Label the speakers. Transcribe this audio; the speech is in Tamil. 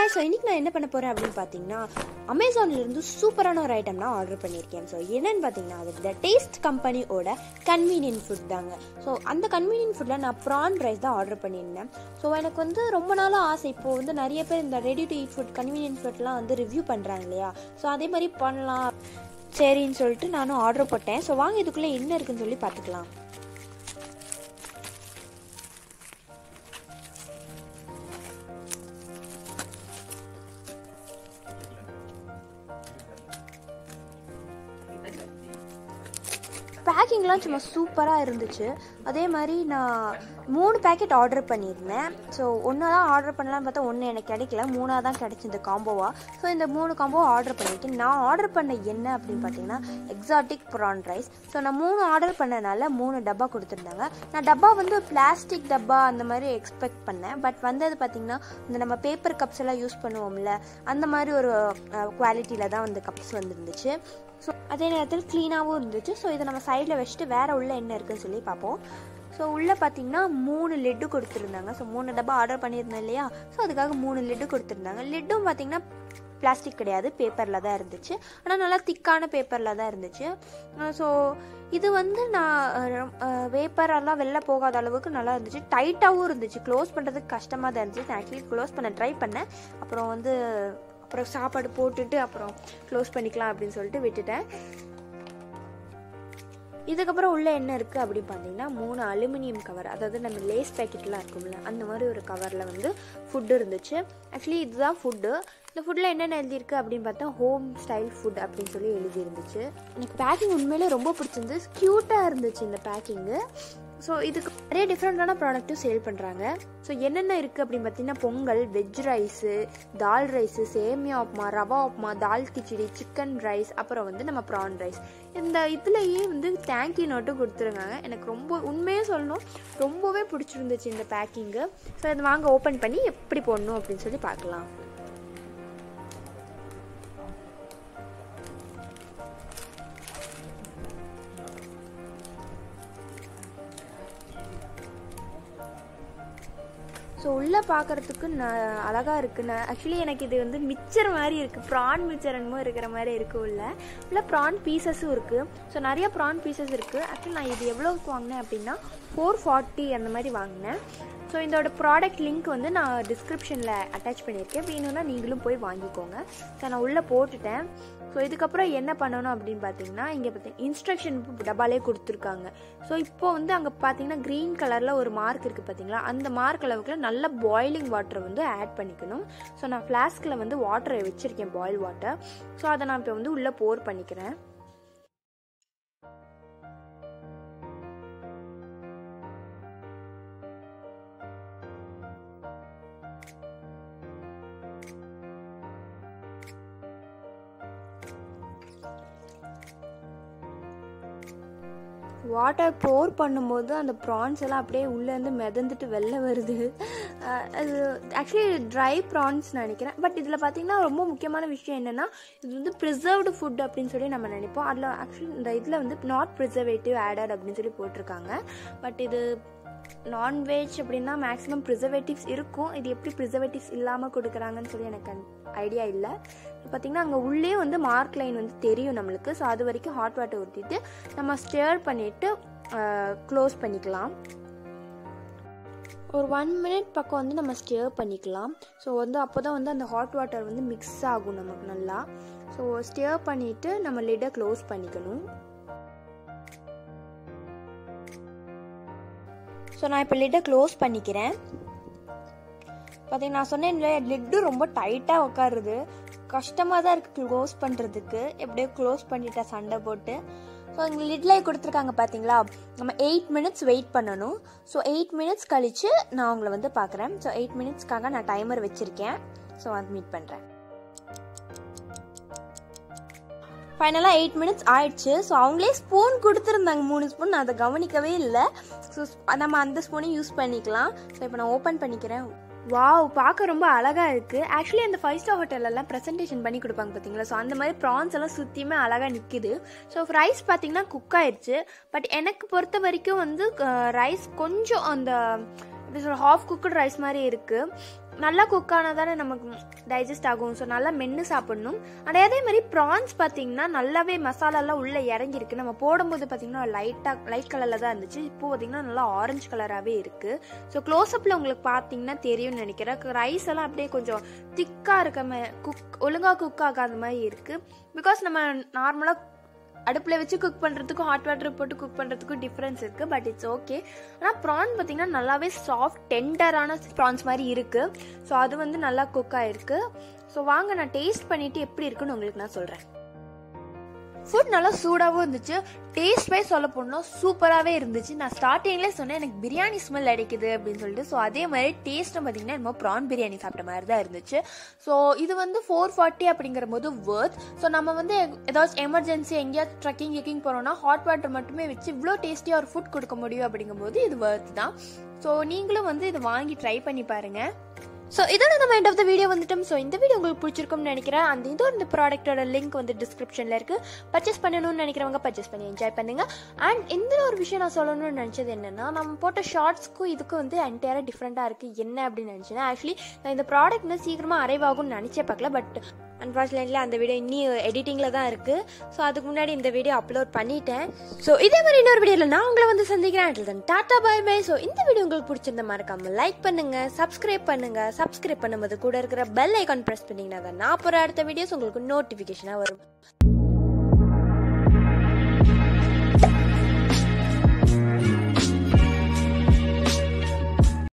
Speaker 1: ஹாய் ஸோ இன்றைக்கி நான் என்ன பண்ண போகிறேன் அப்படின்னு பார்த்தீங்கன்னா அமேசான்லேருந்து சூப்பரான ஒரு ஐட்டம் நான் ஆர்டர் பண்ணியிருக்கேன் ஸோ என்னன்னு பார்த்தீங்கன்னா அது த டேஸ்ட் கம்பெனியோட கன்வீனியன்ட் ஃபுட் தாங்க ஸோ அந்த கன்வீனியன்ட் ஃபுட்டில் நான் ப்ரான் ரைஸ் தான் ஆர்டர் பண்ணியிருந்தேன் ஸோ எனக்கு வந்து ரொம்ப நாளாக ஆசை இப்போ வந்து நிறைய பேர் இந்த ready to eat food convenient ஃபுட்லாம் வந்து ரிவ்யூ பண்ணுறாங்க இல்லையா ஸோ அதே மாதிரி பண்ணலாம் சரின்னு சொல்லிட்டு நானும் ஆர்டர் போட்டேன் ஸோ வாங்க இதுக்குள்ளே என்ன இருக்குன்னு சொல்லி பார்த்துக்கலாம் பேக்கிங்லாம் சும்மா சூப்பராக இருந்துச்சு அதே மாதிரி நான் மூணு பேக்கெட் ஆர்டர் பண்ணியிருந்தேன் ஸோ ஒன்று தான் ஆர்டர் பண்ணலாம்னு பார்த்தா ஒன்று எனக்கு கிடைக்கல மூணாக தான் கிடைச்சிது காம்போவாக ஸோ இந்த மூணு காம்போ ஆர்டர் பண்ணியிருக்கேன் நான் ஆர்டர் பண்ண என்ன அப்படின்னு பார்த்தீங்கன்னா எக்ஸாட்டிக் ப்ரான் ரைஸ் ஸோ நான் மூணு ஆர்டர் பண்ணனால மூணு டப்பா கொடுத்துருந்தாங்க நான் டப்பா வந்து பிளாஸ்டிக் டப்பா அந்த மாதிரி எக்ஸ்பெக்ட் பண்ணேன் பட் வந்தது பார்த்தீங்கன்னா இந்த நம்ம பேப்பர் கப்ஸ் எல்லாம் யூஸ் பண்ணுவோம்ல அந்த மாதிரி ஒரு குவாலிட்டியில் தான் வந்து கப்ஸ் வந்துருந்துச்சு ஸோ அதே நேரத்தில் க்ளீனாகவும் இருந்துச்சு ஸோ இதை நம்ம சைடில் வச்சுட்டு வேறு உள்ள என்ன இருக்குன்னு சொல்லி பார்ப்போம் ஸோ உள்ளே பார்த்தீங்கன்னா மூணு லெட்டு கொடுத்துருந்தாங்க ஸோ மூணு டப்பா ஆர்டர் பண்ணியிருந்தேன் இல்லையா ஸோ அதுக்காக மூணு லெட்டு கொடுத்துருந்தாங்க லெட்டும் பார்த்தீங்கன்னா பிளாஸ்டிக் கிடையாது பேப்பரில் தான் இருந்துச்சு ஆனால் நல்லா திக்கான பேப்பரில் தான் இருந்துச்சு ஸோ இது வந்து நான் வேப்பரெல்லாம் வெளில போகாத அளவுக்கு நல்லா இருந்துச்சு டைட்டாகவும் இருந்துச்சு க்ளோஸ் பண்ணுறதுக்கு கஷ்டமாக தான் இருந்துச்சு நான் ஆக்சுவலி க்ளோஸ் பண்ண ட்ரை பண்ணேன் அப்புறம் வந்து அப்புறம் சாப்பாடு போட்டுட்டு அப்புறம் க்ளோஸ் பண்ணிக்கலாம் அப்படின்னு சொல்லிட்டு விட்டுட்டேன் இதுக்கப்புறம் உள்ள என்ன இருக்குது அப்படின்னு பார்த்தீங்கன்னா மூணு அலுமினியம் கவர் அதாவது நம்ம லேஸ் பேக்கெட்லாம் இருக்கும்ல அந்த மாதிரி ஒரு கவரில் வந்து ஃபுட்டு இருந்துச்சு ஆக்சுவலி இதுதான் ஃபுட்டு இந்த ஃபுட்டில் என்னென்ன எழுதியிருக்கு அப்படின்னு பார்த்தா ஹோம் ஸ்டைல் ஃபுட் அப்படின்னு சொல்லி எழுதியிருந்துச்சு எனக்கு பேக்கிங் உண்மையிலே ரொம்ப பிடிச்சிருந்து க்யூட்டாக இருந்துச்சு இந்த பேக்கிங்கு ஸோ இதுக்கு நிறைய டிஃப்ரெண்ட்டான ப்ராடக்ட்டும் சேல் பண்ணுறாங்க ஸோ என்னென்ன இருக்குது அப்படின்னு பார்த்தீங்கன்னா pongal veg rice dal rice சேமியா உப்மா ரவா உப்மா தால் கிச்சடி சிக்கன் ரைஸ் அப்புறம் வந்து நம்ம ப்ரான் ரைஸ் இந்த இதுலேயே வந்து தேங்க்யூ நோட்டும் கொடுத்துருக்காங்க எனக்கு ரொம்ப உண்மையே சொல்லணும் ரொம்பவே பிடிச்சிருந்துச்சு இந்த பேக்கிங்கு ஸோ இதை வாங்க ஓப்பன் பண்ணி எப்படி போடணும் அப்படின்னு சொல்லி பார்க்கலாம் ஸோ உள்ளே பார்க்குறதுக்கு நான் அழகாக இருக்குது நான் ஆக்சுவலி எனக்கு இது வந்து மிச்சர் மாதிரி இருக்குது ப்ரான் மிச்சர் என்னமோ இருக்கிற மாதிரி இருக்குது உள்ள உள்ள ப்ரான் பீசஸும் இருக்குது ஸோ நிறைய ப்ரான் பீசஸ் இருக்குது ஆக்சுவலி நான் இது எவ்வளோக்கு வாங்கினேன் அப்படின்னா ஃபோர் ஃபார்ட்டி அந்த மாதிரி வாங்கினேன் ஸோ இதோட ப்ராடக்ட் லிங்க் வந்து நான் டிஸ்கிரிப்ஷனில் அட்டாச் பண்ணியிருக்கேன் வேணும்னா நீங்களும் போய் வாங்கிக்கோங்க ஸோ நான் உள்ளே போட்டுட்டேன் ஸோ இதுக்கப்புறம் என்ன பண்ணணும் அப்படின்னு பார்த்தீங்கன்னா இங்கே பார்த்தி இன்ஸ்ட்ரக்ஷன் டப்பாலே கொடுத்துருக்காங்க ஸோ இப்போ வந்து அங்கே பார்த்தீங்கன்னா க்ரீன் கலரில் ஒரு மார்க் இருக்குது பார்த்தீங்களா அந்த மார்க் அளவுக்கு நல்ல பாயிலிங் வாட்டரை வந்து ஆட் பண்ணிக்கணும் ஸோ நான் ஃப்ளாஸ்கில் வந்து வாட்டரை வச்சுருக்கேன் பாயில் வாட்டர் ஸோ அதை நான் இப்போ வந்து உள்ளே போர் பண்ணிக்கிறேன் வாட்டர் போர் பண்ணும்போது அந்த ப்ரான்ஸ் எல்லாம் அப்படியே உள்ளேருந்து மிதந்துட்டு வெளில வருது அது ஆக்சுவலி ட்ரை ப்ரான்ஸ் நினைக்கிறேன் பட் இதில் பார்த்தீங்கன்னா ரொம்ப முக்கியமான விஷயம் என்னென்னா இது வந்து ப்ரிசர்வ்டு ஃபுட் அப்படின்னு சொல்லி நம்ம நினைப்போம் அதில் ஆக்சுவலி இந்த இதில் வந்து நாட் ப்ரிசர்வேட்டிவ் ஆடட் அப்படின்னு சொல்லி போட்டிருக்காங்க பட் இது நான்வெஜ் அப்படின்னா மேக்ஸிமம் ப்ரிசர்வேட்டிவ்ஸ் இருக்கும் இது எப்படி ப்ரிசர்வேட்டிவ்ஸ் இல்லாமல் கொடுக்குறாங்கன்னு சொல்லி எனக்கு ஐடியா இல்லை பார்த்திங்கன்னா அங்கே உள்ளே வந்து மார்க் லைன் வந்து தெரியும் நம்மளுக்கு ஸோ அது வரைக்கும் ஹாட் வாட்டர் ஊற்றிட்டு நம்ம ஸ்டேர் பண்ணிவிட்டு க்ளோஸ் பண்ணிக்கலாம் ஒரு ஒன் மினிட் பக்கம் வந்து நம்ம ஸ்டேர் பண்ணிக்கலாம் ஸோ வந்து அப்போ தான் வந்து அந்த ஹாட் வாட்டர் வந்து மிக்ஸ் ஆகும் நமக்கு நல்லா ஸோ ஸ்டேர் பண்ணிவிட்டு நம்ம லிட்டை க்ளோஸ் பண்ணிக்கணும் ஸோ நான் இப்போ லிட்டை க்ளோஸ் பண்ணிக்கிறேன் பார்த்தீங்கன்னா நான் சொன்னேன் இல்லையா லிட்டு ரொம்ப டைட்டாக உட்காருது கஷ்டமாக தான் இருக்குது க்ளோஸ் பண்ணுறதுக்கு எப்படியோ க்ளோஸ் பண்ணிட்டேன் சண்டை போட்டு ஸோ இங்கே லிட்லேயே கொடுத்துருக்காங்க பார்த்தீங்களா நம்ம எயிட் மினிட்ஸ் வெயிட் பண்ணணும் ஸோ எயிட் மினிட்ஸ் கழித்து நான் உங்களை வந்து பார்க்குறேன் ஸோ எயிட் மினிட்ஸ்க்காக நான் டைமர் வச்சுருக்கேன் ஸோ வந்து மீட் பண்ணுறேன் ஃபைனலாக எயிட் மினிட்ஸ் ஆயிடுச்சு ஸோ அவங்களே ஸ்பூன் கொடுத்துருந்தாங்க மூணு ஸ்பூன் நான் அதை கவனிக்கவே இல்லை ஸோ நம்ம அந்த ஸ்பூனையும் யூஸ் பண்ணிக்கலாம் ஸோ இப்போ நான் ஓப்பன் பண்ணிக்கிறேன் வாவ் பார்க்க ரொம்ப அழகாக இருக்குது ஆக்சுவலி அந்த ஃபைவ் ஸ்டார் ஹோட்டலெல்லாம் ப்ரெசன்டேஷன் பண்ணி கொடுப்பாங்க பார்த்தீங்களா ஸோ அந்த மாதிரி ப்ரான்ஸ் எல்லாம் சுற்றியுமே அழகாக நிற்கிது ஸோ ரைஸ் பார்த்தீங்கன்னா குக் ஆயிடுச்சு பட் எனக்கு பொறுத்த வரைக்கும் வந்து ரைஸ் கொஞ்சம் அந்த எப்படி சொல்ற ஹாஃப் குக்குடு ரைஸ் மாதிரி இருக்குது நல்லா குக் ஆனால் தானே நமக்கு டைஜஸ்ட் ஆகும் ஸோ நல்லா மென்று சாப்பிடணும் அண்ட் அதே மாதிரி ப்ரான்ஸ் பார்த்தீங்கன்னா நல்லாவே மசாலாலாம் உள்ளே இறங்கியிருக்கு நம்ம போடும்போது பார்த்தீங்கன்னா லைட்டாக லைட் கலரில் தான் இருந்துச்சு இப்போ பார்த்தீங்கன்னா நல்லா ஆரஞ்சு கலராகவே இருக்குது ஸோ க்ளோஸ்அப்பில் உங்களுக்கு பார்த்தீங்கன்னா தெரியும்னு நினைக்கிறேன் ரைஸ் எல்லாம் அப்படியே கொஞ்சம் திக்காக இருக்க மாதிரி குக் ஒழுங்காக குக் ஆகாத மாதிரி இருக்குது பிகாஸ் நம்ம நார்மலாக அடுப்பில் வச்சு குக் பண்ணுறதுக்கும் ஹாட் வாட்டர் போட்டு குக் பண்ணுறதுக்கும் டிஃப்ரென்ஸ் இருக்குது பட் இட்ஸ் ஓகே ஆனால் ப்ரான் பார்த்தீங்கன்னா நல்லாவே சாஃப்ட் டெண்டரான ப்ரான்ஸ் மாதிரி இருக்குது ஸோ அது வந்து நல்லா குக் ஆகிருக்கு ஸோ வாங்க நான் டேஸ்ட் பண்ணிவிட்டு எப்படி இருக்குன்னு உங்களுக்கு நான் சொல்கிறேன் ஃபுட் நல்லா சூடாகவும் இருந்துச்சு டேஸ்ட் வைஸ் சொல்ல போனால் சூப்பராகவே இருந்துச்சு நான் ஸ்டார்டிங்லேயே சொன்னேன் எனக்கு பிரியாணி ஸ்மெல் அடிக்குது அப்படின்னு சொல்லிட்டு ஸோ அதே மாதிரி டேஸ்ட்டும் பார்த்தீங்கன்னா என்னமோ ப்ரான் பிரியாணி சாப்பிட்ட மாதிரி தான் இருந்துச்சு ஸோ இது வந்து ஃபோர் ஃபார்ட்டி அப்படிங்கிற போது வேர்த் ஸோ நம்ம வந்து ஏதாச்சும் எமர்ஜென்சி எங்கேயாச்சும் ட்ரக்கிங் கிக்கிங் போகிறோம்னா ஹாட் வாட்டர் மட்டுமே வச்சு இவ்வளோ டேஸ்டியாக ஒரு ஃபுட் கொடுக்க முடியும் அப்படிங்கும்போது இது வேர்த் தான் ஸோ நீங்களும் வந்து இதை வாங்கி ட்ரை பண்ணி பாருங்கள் ஸோ இதோட நம்ம எண்ட் ஆஃப் த வீடியோ வந்துட்டோம் ஸோ இந்த வீடியோ உங்களுக்கு பிடிச்சிருக்கும்னு நினைக்கிறேன் அந்த இதோ இந்த ப்ராடக்ட்டோட லிங்க் வந்து டிஸ்கிரிப்ஷனில் இருக்குது பர்ச்சேஸ் பண்ணணும்னு நினைக்கிறவங்க பர்ச்சேஸ் பண்ணி என்ஜாய் பண்ணுங்க அண்ட் இந்த ஒரு விஷயம் நான் சொல்லணும்னு நினச்சது என்னென்னா நம்ம போட்ட ஷார்ட்ஸ்க்கும் இதுக்கும் வந்து என்டையராக டிஃப்ரெண்ட்டாக இருக்குது என்ன அப்படின்னு நினச்சேன்னா ஆக்சுவலி நான் இந்த ப்ராடக்ட் வந்து சீக்கிரமாக அரைவ் ஆகும்னு நினச்சே பார்க்கல பட் அன்ஃபார்ச்சுனேட்லி அந்த வீடியோ இன்னும் எடிட்டிங்கில் தான் இருக்குது ஸோ அதுக்கு முன்னாடி இந்த வீடியோ அப்லோட் பண்ணிட்டேன் ஸோ இதே மாதிரி இன்னொரு வீடியோவில் நான் உங்களை வந்து சந்திக்கிறேன் அதில் தான் டாட்டா பாய் பாய் ஸோ இந்த வீடியோ உங்களுக்கு பிடிச்சிருந்த மறக்காம லைக் பண்ணுங்க சப்ஸ்கிரைப் பண்ணுங்க சப்ஸ்கிரைப் பண்ணும்போது கூட இருக்கிற பெல் ஐக்கான் ப்ரெஸ் பண்ணிங்கன்னா தான் நான் போகிற அடுத்த வீடியோஸ் உங்களுக்கு நோட்டிஃபிகேஷனாக வரும்